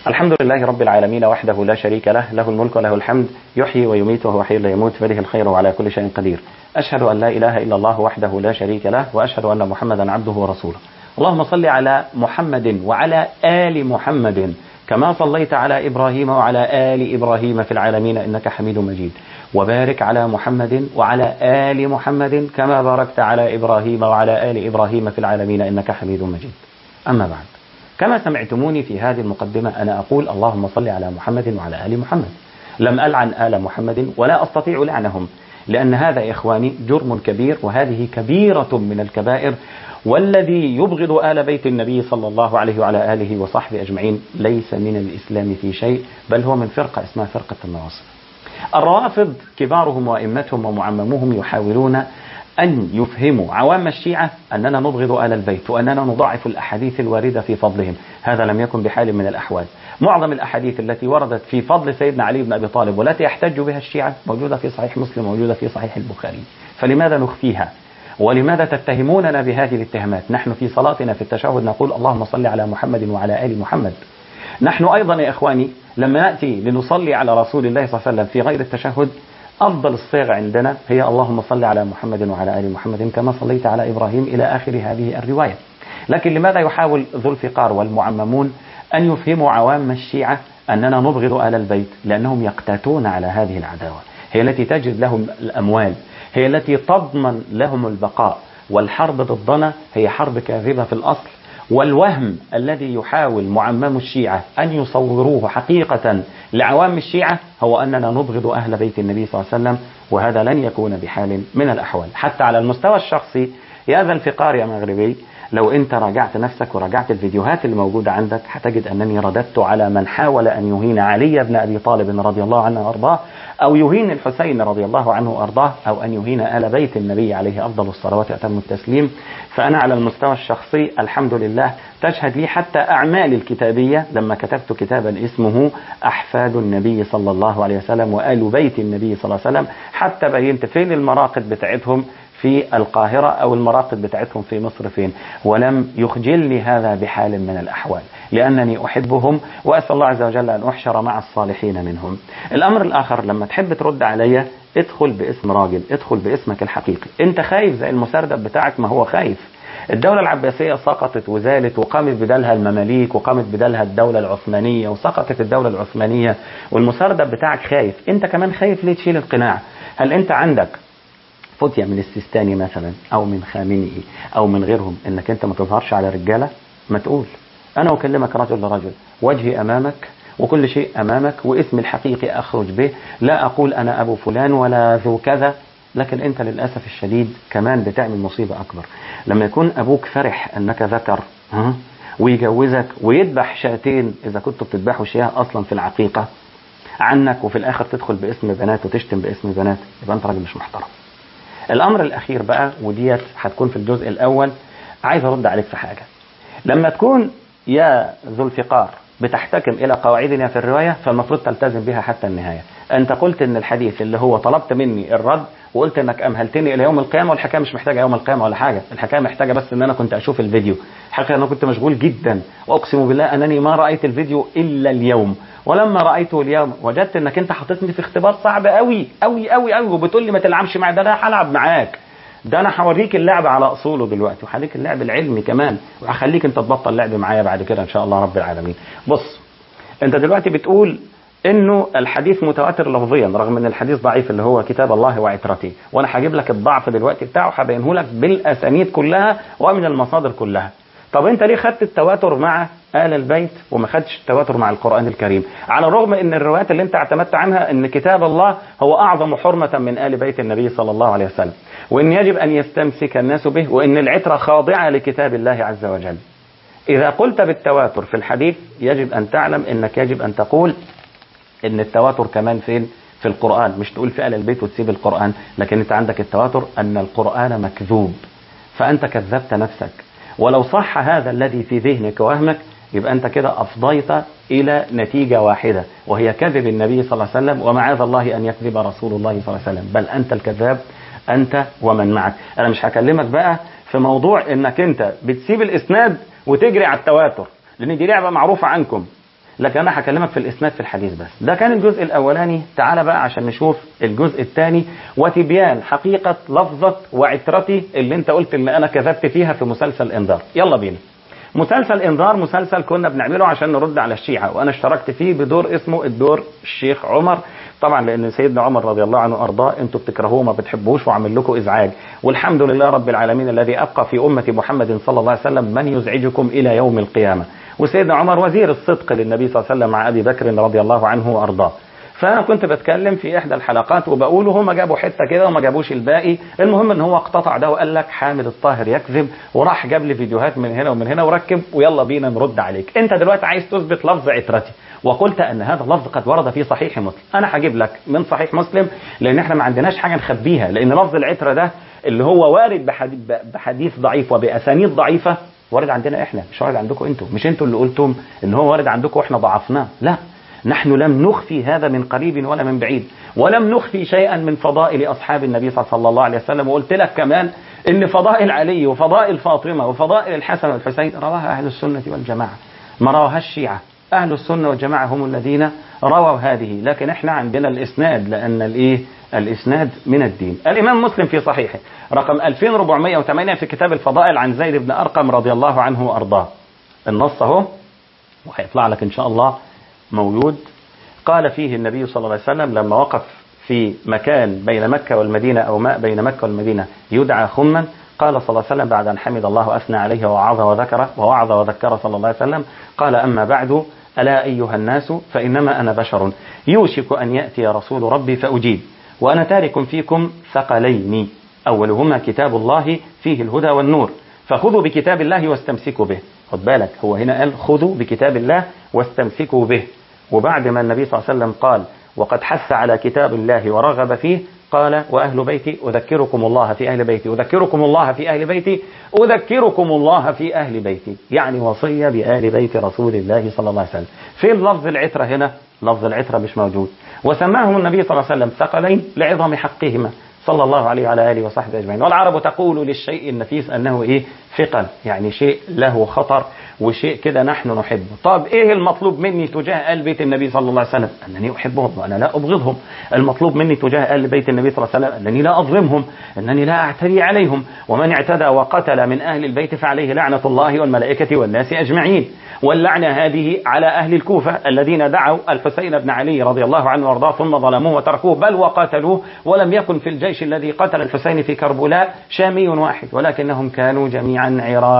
الحمد لله رب العالمين وحده لا شريك له له الملك وله الحمد يحيي ويميت وهو حي لا يموت بيده الخير وعلى كل شيء قدير أشهد أن لا إله إلا الله وحده لا شريك له وأشهد أن محمدا عبده ورسوله اللهم صل على محمد وعلى آل محمد كما صليت على إبراهيم وعلى آل إبراهيم في العالمين إنك حميد مجيد وبارك على محمد وعلى آل محمد كما باركت على إبراهيم وعلى آل إبراهيم في العالمين إنك حميد مجيد أما بعد كما سمعتموني في هذه المقدمة أنا أقول اللهم صل على محمد وعلى آل محمد لم ألعن آل محمد ولا أستطيع لعنهم لأن هذا يا إخواني جرم كبير وهذه كبيرة من الكبائر والذي يبغض آل بيت النبي صلى الله عليه وعلى آله وصحبه أجمعين ليس من الإسلام في شيء بل هو من فرقة اسمها فرقة النواصب الروافض كبارهم وأئمتهم ومعمموهم يحاولون أن يفهموا عوام الشيعة أننا نبغض آل البيت وأننا نضاعف الأحاديث الواردة في فضلهم هذا لم يكن بحال من الأحوال معظم الأحاديث التي وردت في فضل سيدنا علي بن أبي طالب والتي يحتج بها الشيعة موجودة في صحيح مسلم موجودة في صحيح البخاري فلماذا نخفيها ولماذا تتهموننا بهذه الاتهامات نحن في صلاتنا في التشهد نقول اللهم صل على محمد وعلى آل محمد نحن أيضا يا إخواني لما نأتي لنصلي على رسول الله صلى الله عليه وسلم في غير التشهد أفضل الصيغ عندنا هي اللهم صل على محمد وعلى آل محمد كما صليت على إبراهيم إلى آخر هذه الرواية لكن لماذا يحاول ذو الفقار والمعممون أن يفهموا عوام الشيعة أننا نبغض آل البيت لأنهم يقتاتون على هذه العداوة هي التي تجد لهم الأموال هي التي تضمن لهم البقاء والحرب ضدنا هي حرب كاذبة في الأصل والوهم الذي يحاول معمم الشيعة أن يصوروه حقيقة لعوام الشيعة هو أننا نبغض أهل بيت النبي صلى الله عليه وسلم وهذا لن يكون بحال من الأحوال حتى على المستوى الشخصي يا ذا الفقار يا مغربي لو انت راجعت نفسك وراجعت الفيديوهات اللي موجودة عندك هتجد انني رددت على من حاول ان يهين علي بن ابي طالب رضي الله عنه وارضاه او يهين الحسين رضي الله عنه وارضاه او ان يهين ال بيت النبي عليه افضل الصلوات واتم التسليم فانا على المستوى الشخصي الحمد لله تشهد لي حتى اعمالي الكتابية لما كتبت كتابا اسمه احفاد النبي صلى الله عليه وسلم وال بيت النبي صلى الله عليه وسلم حتى بينت فين المراقد بتاعتهم في القاهرة أو المراقد بتاعتهم في مصر فين ولم يخجلني هذا بحال من الأحوال لأنني أحبهم وأسأل الله عز وجل أن أحشر مع الصالحين منهم الأمر الآخر لما تحب ترد عليا ادخل باسم راجل ادخل باسمك الحقيقي انت خايف زي المسردب بتاعك ما هو خايف الدولة العباسية سقطت وزالت وقامت بدالها المماليك وقامت بدالها الدولة العثمانية وسقطت الدولة العثمانية والمسردب بتاعك خايف انت كمان خايف ليه تشيل القناع هل انت عندك فتية من السيستاني مثلا او من خامنئي او من غيرهم انك انت ما تظهرش على رجالة ما تقول انا اكلمك رجل لرجل وجهي امامك وكل شيء امامك واسمي الحقيقي اخرج به لا اقول انا ابو فلان ولا ذو كذا لكن انت للاسف الشديد كمان بتعمل مصيبة اكبر لما يكون ابوك فرح انك ذكر ها ويجوزك ويذبح شاتين اذا كنتوا بتذبحوا شياه اصلا في العقيقة عنك وفي الاخر تدخل باسم بنات وتشتم باسم بنات يبقى انت راجل مش محترم الامر الاخير بقى وديت هتكون في الجزء الاول عايز ارد عليك في حاجه لما تكون يا ذو الفقار بتحتكم الى قواعدنا في الروايه فالمفروض تلتزم بها حتى النهايه انت قلت ان الحديث اللي هو طلبت مني الرد وقلت انك امهلتني الى يوم القيامه والحكايه مش محتاجه يوم القيامه ولا حاجه الحكايه محتاجه بس ان انا كنت اشوف الفيديو حقيقه انا كنت مشغول جدا واقسم بالله انني ما رايت الفيديو الا اليوم ولما رايته اليوم وجدت انك انت حاططني في اختبار صعب قوي قوي قوي قوي وبتقول لي ما تلعبش معايا ده انا هلعب معاك ده انا هوريك اللعب على اصوله دلوقتي وهوريك اللعب العلمي كمان وهخليك انت تبطل لعب معايا بعد كده ان شاء الله رب العالمين بص انت دلوقتي بتقول انه الحديث متواتر لفظيا رغم ان الحديث ضعيف اللي هو كتاب الله وعترته وانا هجيب لك الضعف دلوقتي بتاعه هبينه لك بالاسانيد كلها ومن المصادر كلها طب انت ليه خدت التواتر مع آل البيت وما خدتش التواتر مع القرآن الكريم على الرغم ان الروايات اللي انت اعتمدت عنها ان كتاب الله هو اعظم حرمة من آل بيت النبي صلى الله عليه وسلم وان يجب ان يستمسك الناس به وان العترة خاضعة لكتاب الله عز وجل اذا قلت بالتواتر في الحديث يجب ان تعلم انك يجب ان تقول ان التواتر كمان فين في القرآن مش تقول في آل البيت وتسيب القرآن لكن انت عندك التواتر ان القرآن مكذوب فانت كذبت نفسك ولو صح هذا الذي في ذهنك وهمك يبقى انت كده افضيت الى نتيجة واحدة وهي كذب النبي صلى الله عليه وسلم ومعاذ الله ان يكذب رسول الله صلى الله عليه وسلم بل انت الكذاب انت ومن معك انا مش هكلمك بقى في موضوع انك انت بتسيب الاسناد وتجري على التواتر لان دي لعبة معروفة عنكم لكن انا هكلمك في الاسناد في الحديث بس ده كان الجزء الاولاني تعال بقى عشان نشوف الجزء الثاني وتبيان حقيقه لفظه وعترتي اللي انت قلت ان انا كذبت فيها في مسلسل انذار يلا بينا مسلسل انذار مسلسل كنا بنعمله عشان نرد على الشيعه وانا اشتركت فيه بدور اسمه الدور الشيخ عمر طبعا لان سيدنا عمر رضي الله عنه وارضاه انتوا بتكرهوه ما بتحبوش وعامل لكم ازعاج والحمد لله رب العالمين الذي ابقى في امه محمد صلى الله عليه وسلم من يزعجكم الى يوم القيامه وسيدنا عمر وزير الصدق للنبي صلى الله عليه وسلم مع ابي بكر رضي الله عنه وارضاه فانا كنت بتكلم في احدى الحلقات وبقول هم جابوا حته كده وما جابوش الباقي المهم ان هو اقتطع ده وقال لك حامد الطاهر يكذب وراح جاب لي فيديوهات من هنا ومن هنا وركب ويلا بينا نرد عليك انت دلوقتي عايز تثبت لفظ عترتي وقلت ان هذا اللفظ قد ورد في صحيح مسلم انا هجيب لك من صحيح مسلم لان احنا ما عندناش حاجه نخبيها لان لفظ العتره ده اللي هو وارد بحديث, بحديث ضعيف وباسانيد ضعيفه وارد عندنا احنا مش وارد عندكم انتم مش انتوا اللي قلتم ان هو وارد عندكم واحنا ضعفناه لا نحن لم نخفي هذا من قريب ولا من بعيد ولم نخفي شيئا من فضائل أصحاب النبي صلى الله عليه وسلم وقلت لك كمان إن فضائل علي وفضائل فاطمة وفضائل الحسن والحسين رواها أهل السنة والجماعة ما رواها الشيعة أهل السنة والجماعة هم الذين رووا هذه لكن احنا عندنا الإسناد لأن الإيه الإسناد من الدين الإمام مسلم في صحيحه رقم 2408 في كتاب الفضائل عن زيد بن أرقم رضي الله عنه وأرضاه النص اهو وهيطلع لك إن شاء الله موجود قال فيه النبي صلى الله عليه وسلم لما وقف في مكان بين مكة والمدينة أو ماء بين مكة والمدينة يدعى خما قال صلى الله عليه وسلم بعد أن حمد الله وأثنى عليه ووعظ وذكر ووعظ وذكر صلى الله عليه وسلم قال أما بعد ألا أيها الناس فإنما أنا بشر يوشك أن يأتي رسول ربي فأجيب وأنا تارك فيكم ثقلين أولهما كتاب الله فيه الهدى والنور فخذوا بكتاب الله واستمسكوا به خد بالك هو هنا قال خذوا بكتاب الله واستمسكوا به وبعد ما النبي صلى الله عليه وسلم قال وقد حث على كتاب الله ورغب فيه قال وأهل بيتي أذكركم الله في أهل بيتي أذكركم الله في أهل بيتي أذكركم الله في أهل بيتي يعني وصية بآل بيت رسول الله صلى الله عليه وسلم فين لفظ العترة هنا لفظ العترة مش موجود وسماهم النبي صلى الله عليه وسلم ثقلين لعظم حقهما صلى الله عليه وعلى اله وصحبه اجمعين والعرب تقول للشيء النفيس انه ايه ثقل يعني شيء له خطر وشيء كده نحن نحبه طب ايه المطلوب مني تجاه ال بيت النبي صلى الله عليه وسلم انني احبهم وانا لا ابغضهم المطلوب مني تجاه ال بيت النبي صلى الله عليه وسلم انني لا اظلمهم انني لا اعتدي عليهم ومن اعتدى وقتل من اهل البيت فعليه لعنه الله والملائكه والناس اجمعين واللعنه هذه على اهل الكوفه الذين دعوا الحسين بن علي رضي الله عنه وارضاه ثم ظلموه وتركوه بل وقاتلوه ولم يكن في الجيش الذي قتل الحسين في كربلاء شامي واحد ولكنهم كانوا جميعا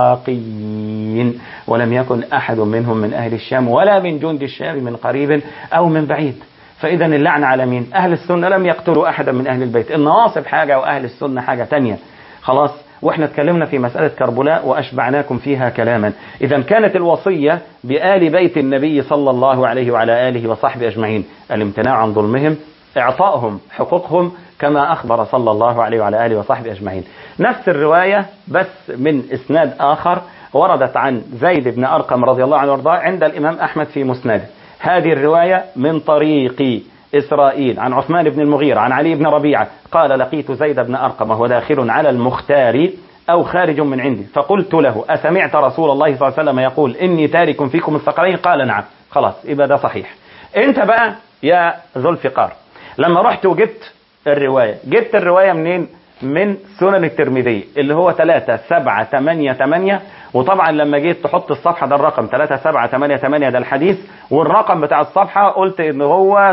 عراقيين ولم يكن أحد منهم من أهل الشام ولا من جند الشام من قريب أو من بعيد فإذا اللعنة على مين أهل السنة لم يقتلوا أحدا من أهل البيت النواصب حاجة وأهل السنة حاجة تانية خلاص واحنا اتكلمنا في مسألة كربلاء وأشبعناكم فيها كلاما إذا كانت الوصية بآل بيت النبي صلى الله عليه وعلى آله وصحبه أجمعين الامتناع عن ظلمهم إعطائهم حقوقهم كما أخبر صلى الله عليه وعلى آله وصحبه أجمعين نفس الرواية بس من إسناد آخر وردت عن زيد بن أرقم رضي الله عنه وارضاه عند الإمام أحمد في مسنده هذه الرواية من طريق إسرائيل عن عثمان بن المغيرة عن علي بن ربيعة قال لقيت زيد بن أرقم وهو داخل على المختار أو خارج من عندي فقلت له أسمعت رسول الله صلى الله عليه وسلم يقول إني تارك فيكم الثقلين قال نعم خلاص يبقى ده صحيح أنت بقى يا ذو الفقار لما رحت وجبت الرواية جبت الرواية منين من سنن الترمذي اللي هو 3 7 8 8 وطبعا لما جيت تحط الصفحة ده الرقم 3 7 8 8 ده الحديث والرقم بتاع الصفحة قلت ان هو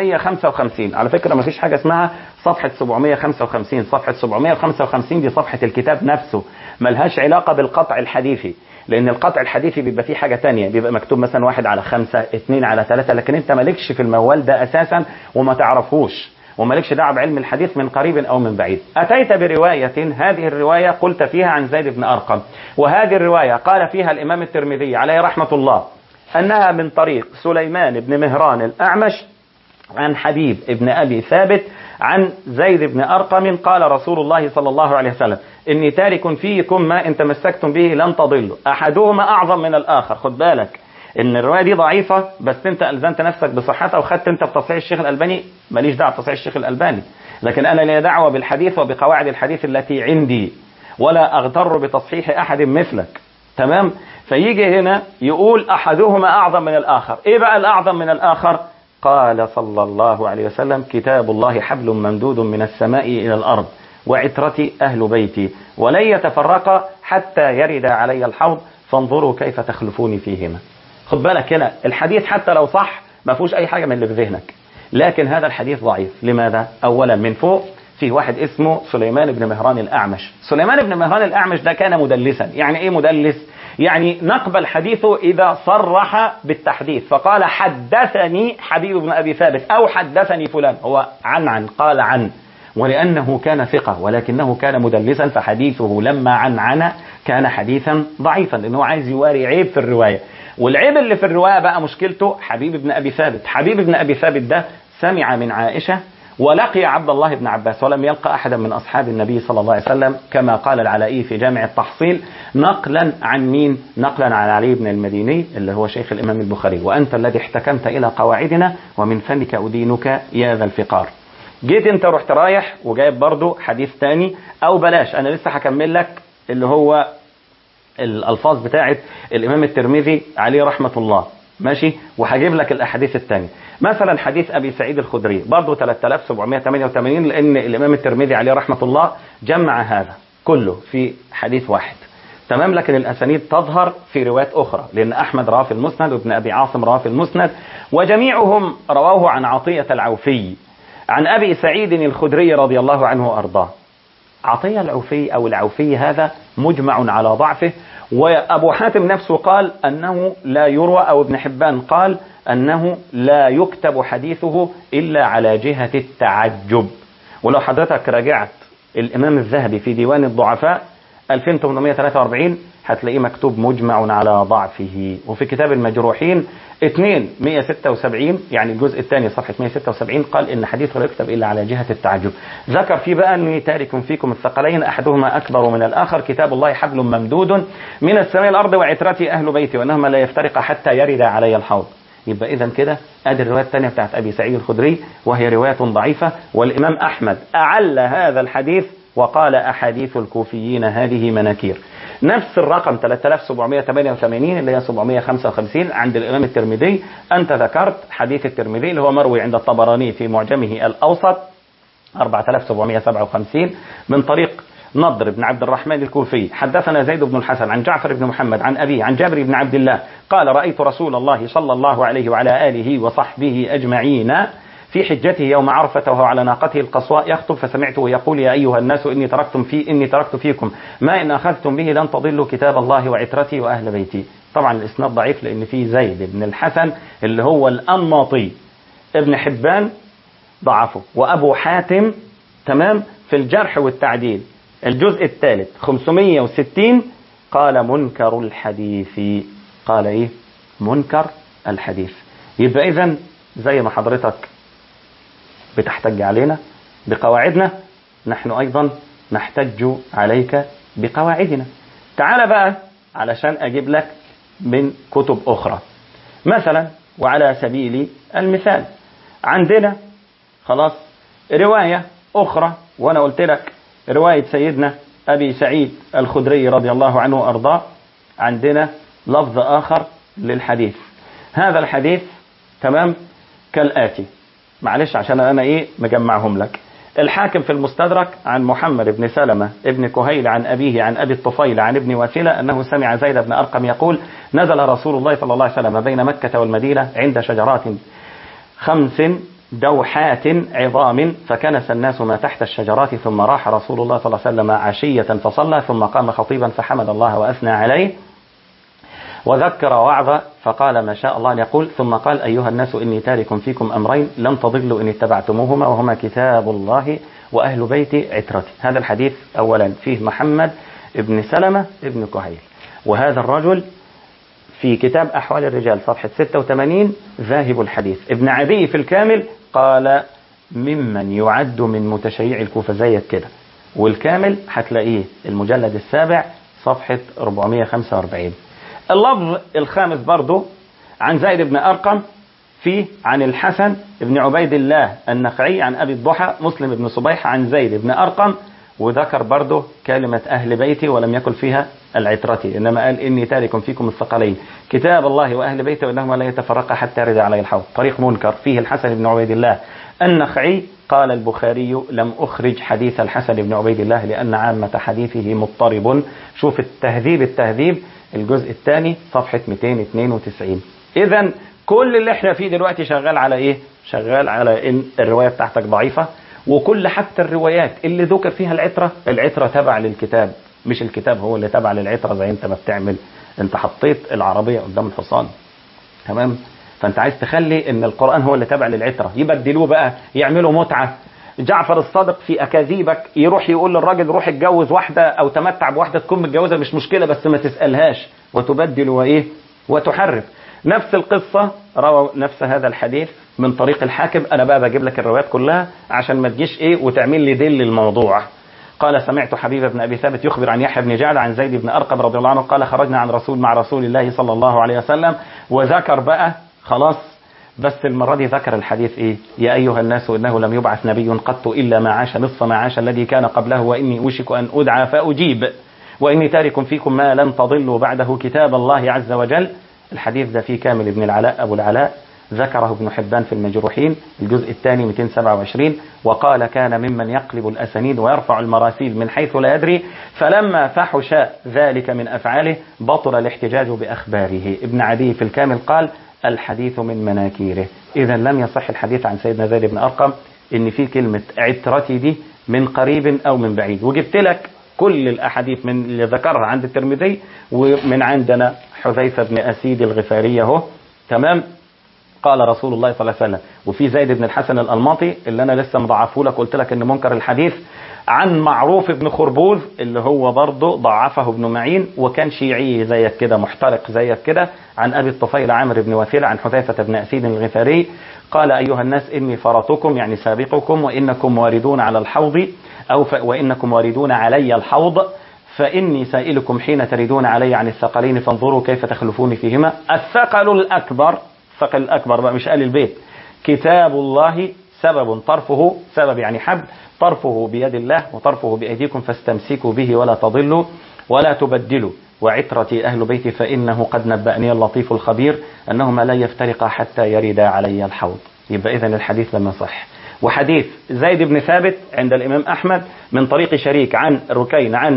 755 على فكرة ما فيش حاجة اسمها صفحة 755 صفحة 755 دي صفحة الكتاب نفسه ملهاش علاقة بالقطع الحديثي لان القطع الحديثي بيبقى فيه حاجة تانية بيبقى مكتوب مثلا واحد على خمسة اثنين على ثلاثة لكن انت مالكش في الموال ده اساسا وما تعرفوش ومالكش دعوه بعلم الحديث من قريب او من بعيد. اتيت بروايه هذه الروايه قلت فيها عن زيد بن ارقم، وهذه الروايه قال فيها الامام الترمذي عليه رحمه الله انها من طريق سليمان بن مهران الاعمش عن حبيب بن ابي ثابت عن زيد بن ارقم قال رسول الله صلى الله عليه وسلم: اني تارك فيكم ما ان تمسكتم به لن تضلوا، احدهما اعظم من الاخر، خد بالك. ان الروايه دي ضعيفه بس انت الزمت نفسك بصحتها وخدت انت بتصحيح الشيخ الالباني ماليش دعوه بتصحيح الشيخ الالباني لكن انا لي دعوه بالحديث وبقواعد الحديث التي عندي ولا اغتر بتصحيح احد مثلك تمام فيجي هنا يقول أحدهما أعظم من الآخر إيه بقى الأعظم من الآخر قال صلى الله عليه وسلم كتاب الله حبل ممدود من السماء إلى الأرض وعترتي أهل بيتي ولن يتفرقا حتى يرد علي الحوض فانظروا كيف تخلفوني فيهما خد بالك هنا الحديث حتى لو صح ما فيهوش أي حاجة من اللي في ذهنك لكن هذا الحديث ضعيف لماذا؟ أولا من فوق في واحد اسمه سليمان بن مهران الأعمش سليمان بن مهران الأعمش ده كان مدلسا يعني إيه مدلس؟ يعني نقبل حديثه إذا صرح بالتحديث فقال حدثني حبيب بن أبي ثابت أو حدثني فلان هو عن عن قال عن ولأنه كان ثقة ولكنه كان مدلسا فحديثه لما عن عن كان حديثا ضعيفا لأنه عايز يواري عيب في الرواية والعيب اللي في الرواية بقى مشكلته حبيب بن أبي ثابت حبيب بن أبي ثابت ده سمع من عائشة ولقي عبد الله بن عباس ولم يلقى احدا من اصحاب النبي صلى الله عليه وسلم كما قال العلائي في جامع التحصيل نقلا عن مين؟ نقلا عن علي بن المديني اللي هو شيخ الامام البخاري وانت الذي احتكمت الى قواعدنا ومن فنك ادينك يا ذا الفقار. جيت انت رحت رايح وجايب برضو حديث تاني او بلاش انا لسه هكمل لك اللي هو الالفاظ بتاعه الامام الترمذي عليه رحمه الله ماشي وهجيب لك الاحاديث الثانيه مثلا حديث ابي سعيد الخدري برضه 3788 لان الامام الترمذي عليه رحمه الله جمع هذا كله في حديث واحد تمام لكن الاسانيد تظهر في روايات اخرى لان احمد رواه في المسند وابن ابي عاصم رواه في المسند وجميعهم رواه عن عطيه العوفي عن ابي سعيد الخدري رضي الله عنه وارضاه عطيه العوفي او العوفي هذا مجمع على ضعفه وابو حاتم نفسه قال انه لا يروى او ابن حبان قال انه لا يكتب حديثه الا على جهه التعجب ولو حضرتك راجعت الامام الذهبي في ديوان الضعفاء 2843 هتلاقيه مكتوب مجمع على ضعفه وفي كتاب المجروحين 2 176 يعني الجزء الثاني صفحه 176 قال ان حديثه لا يكتب الا على جهه التعجب ذكر فيه بقى اني تارك فيكم الثقلين احدهما اكبر من الاخر كتاب الله حبل ممدود من السماء الارض وعترتي اهل بيتي وانهما لا يفترق حتى يرد علي الحوض يبقى اذا كده ادي الروايه الثانيه بتاعت ابي سعيد الخدري وهي روايه ضعيفه والامام احمد اعل هذا الحديث وقال احاديث الكوفيين هذه مناكير نفس الرقم 3788 اللي هي 755 عند الامام الترمذي انت ذكرت حديث الترمذي اللي هو مروي عند الطبراني في معجمه الاوسط 4757 من طريق نضر بن عبد الرحمن الكوفي حدثنا زيد بن الحسن عن جعفر بن محمد عن أبي عن جابر بن عبد الله قال رأيت رسول الله صلى الله عليه وعلى آله وصحبه أجمعين في حجته يوم عرفة وهو على ناقته القصواء يخطب فسمعته يقول يا أيها الناس إني تركتم في إني تركت فيكم ما إن أخذتم به لن تضلوا كتاب الله وعترتي وأهل بيتي طبعا الإسناد ضعيف لأن فيه زيد بن الحسن اللي هو الأنماطي ابن حبان ضعفه وأبو حاتم تمام في الجرح والتعديل الجزء الثالث 560 قال منكر الحديث قال ايه منكر الحديث يبقى اذا زي ما حضرتك بتحتج علينا بقواعدنا نحن ايضا نحتج عليك بقواعدنا تعال بقى علشان اجيب لك من كتب اخرى مثلا وعلى سبيل المثال عندنا خلاص رواية اخرى وانا قلت لك رواية سيدنا أبي سعيد الخدري رضي الله عنه وأرضاه عندنا لفظ آخر للحديث هذا الحديث تمام كالآتي معلش عشان أنا إيه مجمعهم لك الحاكم في المستدرك عن محمد بن سلمة ابن كهيل عن أبيه عن أبي الطفيل عن ابن وسيلة أنه سمع زيد بن أرقم يقول نزل رسول الله صلى الله عليه وسلم بين مكة والمدينة عند شجرات خمس دوحات عظام فكنس الناس ما تحت الشجرات ثم راح رسول الله صلى الله عليه وسلم عشية فصلى ثم قام خطيبا فحمد الله وأثنى عليه وذكر وعظ فقال ما شاء الله أن يقول ثم قال أيها الناس إني تارك فيكم أمرين لن تضلوا إن اتبعتموهما وهما كتاب الله وأهل بيت عترتي هذا الحديث أولا فيه محمد ابن سلمة ابن كهيل وهذا الرجل في كتاب أحوال الرجال صفحة 86 ذاهب الحديث ابن عدي في الكامل قال ممن يعد من متشيع الكوفة زيك كده والكامل هتلاقيه المجلد السابع صفحة 445 اللفظ الخامس برضه عن زيد بن أرقم في عن الحسن بن عبيد الله النخعي عن أبي الضحى مسلم بن صبيح عن زيد بن أرقم وذكر برضه كلمة أهل بيتي ولم يكن فيها العترة إنما قال إني تارك فيكم الثقلين كتاب الله وأهل بيته وإنهما لا يتفرقا حتى يرد علي الحوض طريق منكر فيه الحسن بن عبيد الله النخعي قال البخاري لم أخرج حديث الحسن بن عبيد الله لأن عامة حديثه مضطرب شوف التهذيب التهذيب الجزء الثاني صفحة 292 إذا كل اللي احنا فيه دلوقتي شغال على إيه؟ شغال على إن الرواية بتاعتك ضعيفة وكل حتى الروايات اللي ذكر فيها العترة العترة تبع للكتاب مش الكتاب هو اللي تبع للعترة زي انت ما بتعمل انت حطيت العربية قدام الحصان تمام فانت عايز تخلي ان القرآن هو اللي تبع للعترة يبدلوه بقى يعملوا متعة جعفر الصادق في اكاذيبك يروح يقول للراجل روح اتجوز واحدة او تمتع بواحدة تكون متجوزة مش مشكلة بس ما تسألهاش وتبدل وايه وتحرف نفس القصة روى نفس هذا الحديث من طريق الحاكم انا بقى بجيب لك الروايات كلها عشان ما تجيش ايه وتعمل لي دل الموضوع قال سمعت حبيب بن ابي ثابت يخبر عن يحيى بن جعد عن زيد بن ارقم رضي الله عنه قال خرجنا عن رسول مع رسول الله صلى الله عليه وسلم وذكر بقى خلاص بس المرة دي ذكر الحديث ايه يا ايها الناس انه لم يبعث نبي قط الا ما عاش نصف ما عاش الذي كان قبله واني اوشك ان ادعى فاجيب واني تارك فيكم ما لن تضلوا بعده كتاب الله عز وجل الحديث ده فيه كامل ابن العلاء ابو العلاء ذكره ابن حبان في المجروحين الجزء الثاني 227 وقال كان ممن يقلب الأسانيد ويرفع المراسيل من حيث لا يدري فلما فحش ذلك من أفعاله بطل الاحتجاج بأخباره ابن عدي في الكامل قال الحديث من مناكيره إذا لم يصح الحديث عن سيدنا زيد بن أرقم إن في كلمة عترتي دي من قريب أو من بعيد وجبت لك كل الأحاديث من اللي ذكرها عند الترمذي ومن عندنا حذيفة بن أسيد الغفاري اهو تمام قال رسول الله صلى الله عليه وسلم وفي زيد بن الحسن الألماطي اللي أنا لسه مضعفه لك قلت لك إن منكر الحديث عن معروف بن خربوز اللي هو برضه ضعفه ابن معين وكان شيعي زيك كده محترق زيك كده عن أبي الطفيل عامر بن وثيل عن حذيفة بن أسيد الغفاري قال أيها الناس إني فرطكم يعني سابقكم وإنكم واردون على الحوض أو ف... وإنكم واردون علي الحوض فإني سائلكم حين تردون علي عن الثقلين فانظروا كيف تخلفون فيهما الثقل الأكبر الثقل الأكبر بقى مش آل البيت كتاب الله سبب طرفه سبب يعني حب طرفه بيد الله وطرفه بأيديكم فاستمسكوا به ولا تضلوا ولا تبدلوا وعترتي أهل بيتي فإنه قد نبأني اللطيف الخبير أنهما لا يفترقا حتى يردا علي الحوض يبقى إذن الحديث لم يصح وحديث زيد بن ثابت عند الإمام أحمد من طريق شريك عن ركين عن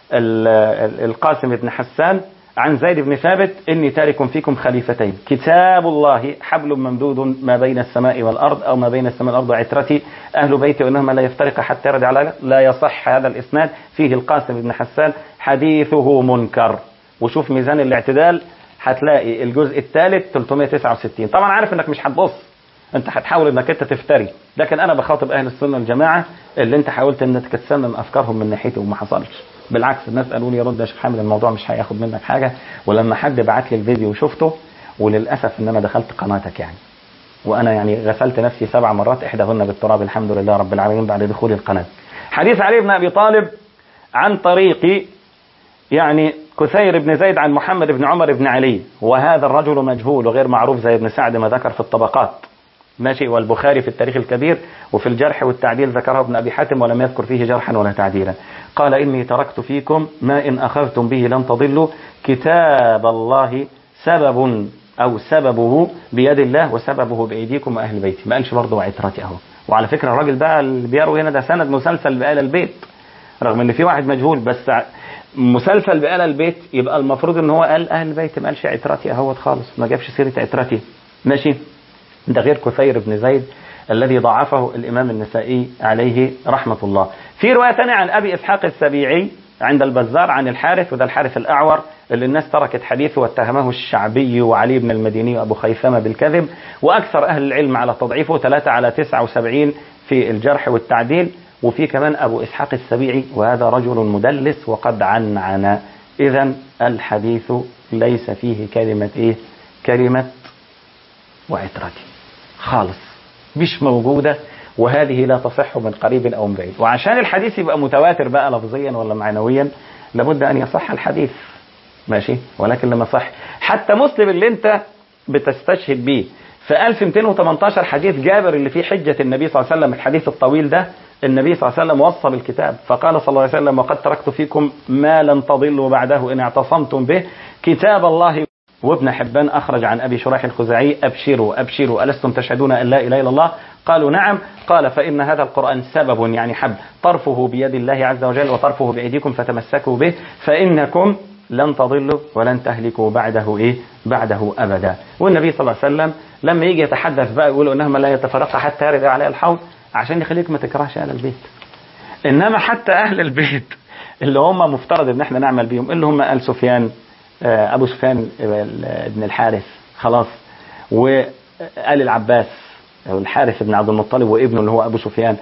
القاسم بن حسان عن زيد بن ثابت إني تارك فيكم خليفتين كتاب الله حبل ممدود ما بين السماء والأرض أو ما بين السماء والأرض عترتي أهل بيتي وإنهما لا يفترق حتى يرد على لا يصح هذا الإسناد فيه القاسم بن حسان حديثه منكر وشوف ميزان الاعتدال هتلاقي الجزء الثالث 369 طبعا عارف انك مش هتبص انت هتحاول انك انت تفتري لكن انا بخاطب اهل السنه والجماعه اللي انت حاولت انك تسمم افكارهم من ناحيتي وما حصلش بالعكس الناس قالوا لي يا رد يا شيخ حامد الموضوع مش هياخد منك حاجه ولما حد بعت لي الفيديو وشفته وللاسف ان انا دخلت قناتك يعني وانا يعني غسلت نفسي سبع مرات احداهن بالتراب الحمد لله رب العالمين بعد دخول القناه حديث علي بن ابي طالب عن طريق يعني كثير بن زيد عن محمد بن عمر بن علي وهذا الرجل مجهول وغير معروف زي ابن سعد ما ذكر في الطبقات ماشي والبخاري في التاريخ الكبير وفي الجرح والتعديل ذكره ابن أبي حاتم ولم يذكر فيه جرحا ولا تعديلا قال إني تركت فيكم ما إن أخذتم به لن تضلوا كتاب الله سبب أو سببه بيد الله وسببه بأيديكم وأهل بيتي ما قالش برضه وعترتي أهو وعلى فكرة الراجل بقى اللي بيروي هنا ده سند مسلسل بآل البيت رغم ان في واحد مجهول بس مسلسل بآل البيت يبقى المفروض ان هو قال اهل البيت ما قالش عترتي اهوت خالص ما جابش سيره عترتي ماشي ده غير كثير بن زيد الذي ضعفه الإمام النسائي عليه رحمة الله في رواية ثانية عن أبي إسحاق السبيعي عند البزار عن الحارث وده الحارث الأعور اللي الناس تركت حديثه واتهمه الشعبي وعلي بن المديني وأبو خيثمة بالكذب وأكثر أهل العلم على تضعيفه ثلاثة على تسعة وسبعين في الجرح والتعديل وفي كمان أبو إسحاق السبيعي وهذا رجل مدلس وقد عنعن إذا الحديث ليس فيه كلمة إيه كلمة وعترتي خالص مش موجودة وهذه لا تصح من قريب أو من بعيد وعشان الحديث يبقى متواتر بقى لفظيا ولا معنويا لابد أن يصح الحديث ماشي ولكن لما صح حتى مسلم اللي انت بتستشهد بيه في 1218 حديث جابر اللي فيه حجة النبي صلى الله عليه وسلم الحديث الطويل ده النبي صلى الله عليه وسلم وصل الكتاب فقال صلى الله عليه وسلم وقد تركت فيكم ما لن تضلوا بعده إن اعتصمتم به كتاب الله وابن حبان أخرج عن أبي شريح الخزاعي أبشروا أبشروا ألستم تشهدون أن لا إله إلا الله قالوا نعم قال فإن هذا القرآن سبب يعني حب طرفه بيد الله عز وجل وطرفه بأيديكم فتمسكوا به فإنكم لن تضلوا ولن تهلكوا بعده إيه بعده أبدا والنبي صلى الله عليه وسلم لما يجي يتحدث بقى يقول إنهما لا يتفرقا حتى يرد عليه الحوض عشان يخليك ما تكرهش أهل البيت إنما حتى أهل البيت اللي هم مفترض إن احنا نعمل بيهم اللي هم آل سفيان آه، أبو سفيان بن الحارث خلاص وآل العباس الحارث بن عبد المطلب وابنه اللي هو أبو سفيان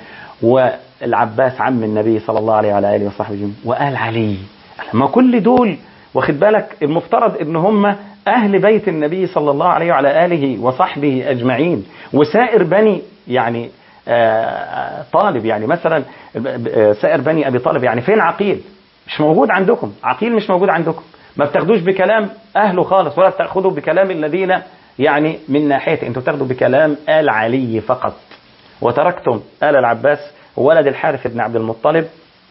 والعباس عم النبي صلى الله عليه وعلى آله وصحبه وسلم وآل علي ما كل دول واخد بالك المفترض ان هم اهل بيت النبي صلى الله عليه وعلى اله وصحبه اجمعين وسائر بني يعني آه، طالب يعني مثلا آه، سائر بني ابي طالب يعني فين عقيل مش موجود عندكم عقيل مش موجود عندكم ما بتاخدوش بكلام اهله خالص ولا بتاخدوا بكلام الذين يعني من ناحيه انتوا بتاخدوا بكلام ال علي فقط وتركتم ال العباس ولد الحارث بن عبد المطلب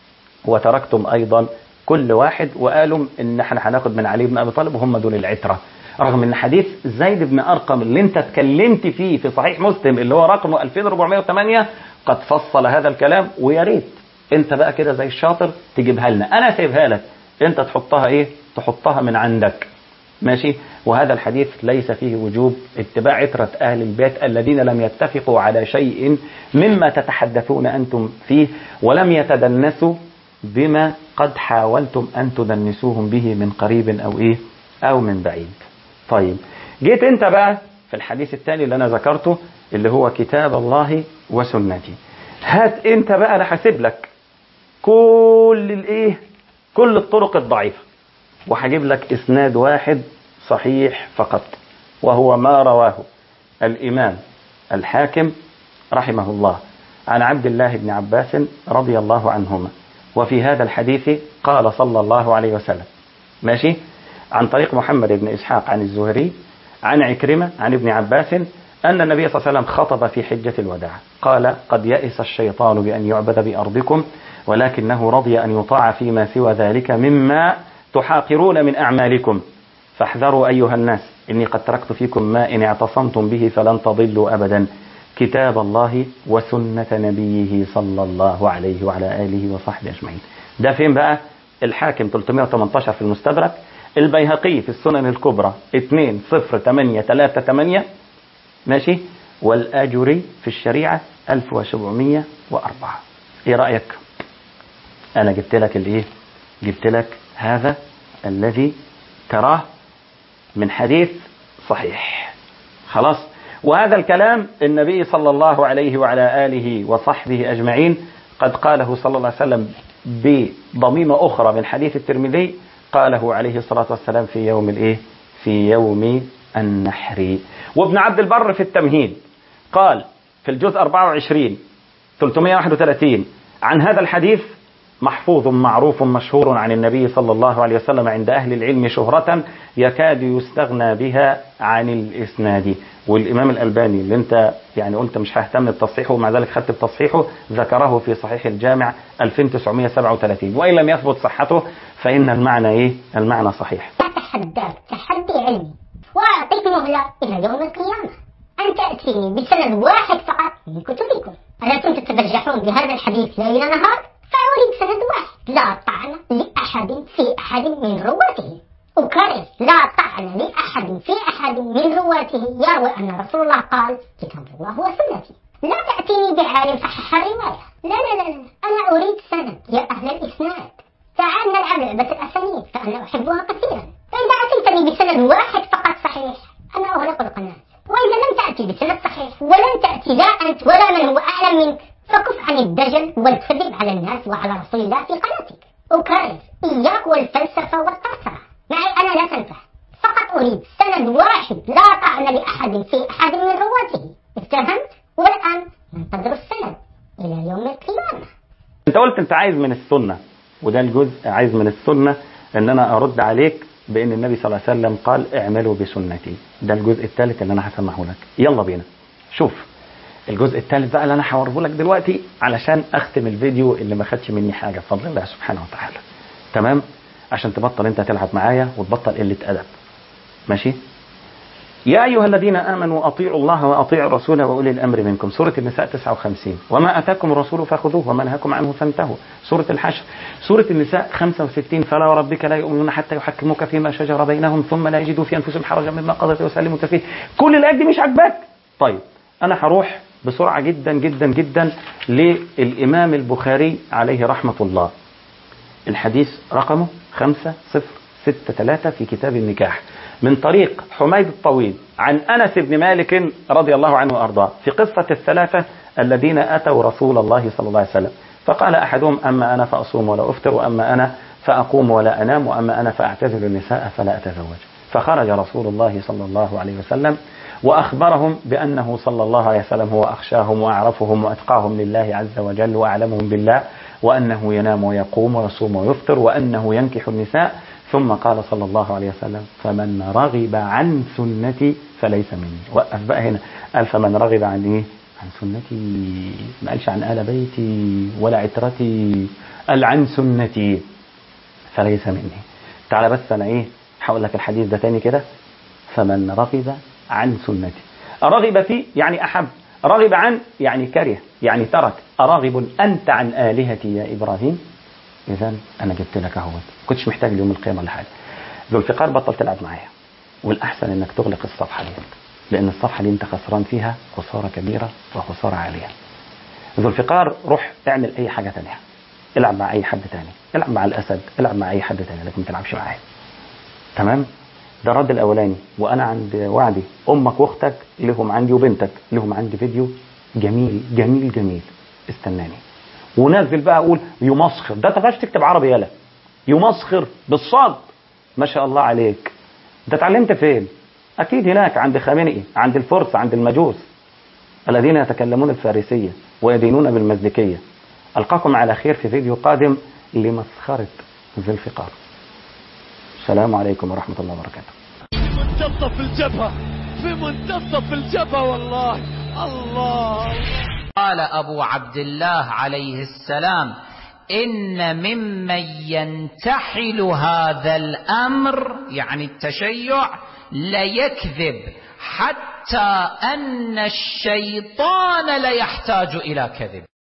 وتركتم ايضا كل واحد وقالوا ان احنا هناخد من علي بن ابي طالب وهم دول العتره رغم ان حديث زيد بن ارقم اللي انت اتكلمت فيه في صحيح مسلم اللي هو رقمه 2408 قد فصل هذا الكلام ويا ريت انت بقى كده زي الشاطر تجيبها لنا انا سايبها لك انت تحطها ايه تحطها من عندك ماشي وهذا الحديث ليس فيه وجوب اتباع عترة أهل البيت الذين لم يتفقوا على شيء مما تتحدثون أنتم فيه ولم يتدنسوا بما قد حاولتم أن تدنسوهم به من قريب أو إيه أو من بعيد طيب جيت أنت بقى في الحديث الثاني اللي أنا ذكرته اللي هو كتاب الله وسنتي هات أنت بقى أنا حاسب لك كل الإيه كل الطرق الضعيفة وهجيب لك إسناد واحد صحيح فقط وهو ما رواه الإمام الحاكم رحمه الله عن عبد الله بن عباس رضي الله عنهما وفي هذا الحديث قال صلى الله عليه وسلم ماشي عن طريق محمد بن إسحاق عن الزهري عن عكرمة عن ابن عباس أن النبي صلى الله عليه وسلم خطب في حجة الوداع قال قد يئس الشيطان بأن يعبد بأرضكم ولكنه رضي أن يطاع فيما سوى ذلك مما تحاقرون من أعمالكم فاحذروا أيها الناس إني قد تركت فيكم ما إن اعتصمتم به فلن تضلوا أبدا كتاب الله وسنة نبيه صلى الله عليه وعلى آله وصحبه أجمعين ده فين بقى الحاكم 318 في المستدرك البيهقي في السنن الكبرى 2038 ماشي والآجري في الشريعة 1704 ايه رأيك انا جبت لك الايه جبت لك هذا الذي تراه من حديث صحيح خلاص وهذا الكلام النبي صلى الله عليه وعلى آله وصحبه أجمعين قد قاله صلى الله عليه وسلم بضميمة أخرى من حديث الترمذي قاله عليه الصلاة والسلام في يوم الإيه في يوم النحر وابن عبد البر في التمهيد قال في الجزء 24 331 عن هذا الحديث محفوظ معروف مشهور عن النبي صلى الله عليه وسلم عند أهل العلم شهرة يكاد يستغنى بها عن الإسناد والإمام الألباني اللي أنت يعني قلت مش ههتم بتصحيحه ومع ذلك خدت بتصحيحه ذكره في صحيح الجامع 2937 وإن لم يثبت صحته فإن المعنى إيه؟ المعنى صحيح. أتحداك تحدي علمي وأعطيك مهلة إلى يوم القيامة أن تأتيني بسند واحد فقط من كتبكم ألا كنت تتبجحون بهذا الحديث ليل نهار فأريد سند واحد لا طعن لأحد في أحد من رواته أكرر لا طعن لأحد في أحد من رواته يروي أن رسول الله قال كتاب الله وسنتي لا تأتيني بعالم صحح الرواية لا لا لا لا أنا أريد سند يا أهل الإسناد تعال نلعب لعبة الأسانيد فأنا أحبها كثيرا فإذا أتيتني بسند واحد فقط صحيح أنا أغلق القناة وإذا لم تأتي بسند صحيح ولم تأتي لا أنت ولا من هو أعلم منك فكف عن الدجل والكذب على الناس وعلى رسول الله في قناتك أكرر إياك والفلسفة والقرصنة معي أنا لا تنفع فقط أريد سند واحد لا طعن لأحد في أحد من رواته افتهمت والآن ننتظر السند إلى يوم القيامة أنت قلت أنت عايز من السنة وده الجزء عايز من السنة أن أنا أرد عليك بأن النبي صلى الله عليه وسلم قال اعملوا بسنتي ده الجزء الثالث اللي أنا هسمعه لك يلا بينا شوف الجزء الثالث بقى اللي انا هوريه لك دلوقتي علشان اختم الفيديو اللي ما خدش مني حاجه بفضل الله سبحانه وتعالى تمام عشان تبطل انت تلعب معايا وتبطل قله ادب ماشي يا أيها الذين آمنوا أطيعوا الله وأطيعوا الرسول وأولي الأمر منكم سورة النساء 59 وما أتاكم الرسول فخذوه وما نهاكم عنه فانتهوا سورة الحشر سورة النساء 65 فلا وربك لا يؤمنون حتى يحكموك فيما شجر بينهم ثم لا يجدوا في أنفسهم حرجا مما قضيت ويسلموا تسليما كل الآيات دي مش عاجباك طيب أنا هروح بسرعة جدا جدا جدا للإمام البخاري عليه رحمة الله الحديث رقمه 5063 في كتاب النكاح من طريق حميد الطويل عن انس بن مالك رضي الله عنه وارضاه في قصه الثلاثه الذين اتوا رسول الله صلى الله عليه وسلم فقال احدهم اما انا فاصوم ولا افطر واما انا فاقوم ولا انام واما انا فاعتزل النساء فلا اتزوج فخرج رسول الله صلى الله عليه وسلم واخبرهم بانه صلى الله عليه وسلم هو اخشاهم واعرفهم واتقاهم لله عز وجل واعلمهم بالله وانه ينام ويقوم ويصوم ويفطر وانه ينكح النساء ثم قال صلى الله عليه وسلم فمن رغب عن سنتي فليس مني وقف بقى هنا قال فمن رغب عن ايه عن سنتي ما قالش عن آل بيتي ولا عترتي قال عن سنتي فليس مني تعالى بس انا ايه هقول لك الحديث ده تاني كده فمن رغب عن سنتي رغب فيه يعني احب رغب عن يعني كره يعني ترك أراغب أنت عن آلهتي يا إبراهيم إذا أنا جبت لك أهوت كنتش محتاج ليوم القيامة ولا حاجة ذو الفقار بطل تلعب معايا والأحسن إنك تغلق الصفحة دي لأن الصفحة دي أنت خسران فيها خسارة كبيرة وخسارة عالية ذو الفقار روح اعمل أي حاجة تانية العب مع أي حد تاني العب مع الأسد العب مع أي حد تاني لكن ما تلعبش معايا تمام ده الرد الاولاني وانا عند وعدي امك واختك لهم عندي وبنتك لهم عندي فيديو جميل جميل جميل استناني ونزل بقى اقول يمسخر ده تفاش تكتب عربي يالا يمسخر بالصاد ما شاء الله عليك انت اتعلمت فين اكيد هناك عند خامنئي عند الفرس عند المجوس الذين يتكلمون الفارسيه ويدينون بالمزدكيه القاكم على خير في فيديو قادم لمسخره ذي الفقار السلام عليكم ورحمة الله وبركاته في منتصف الجبهة في منتصف الجبهة والله الله قال أبو عبد الله عليه السلام إن ممن ينتحل هذا الأمر يعني التشيع ليكذب حتى أن الشيطان ليحتاج إلى كذب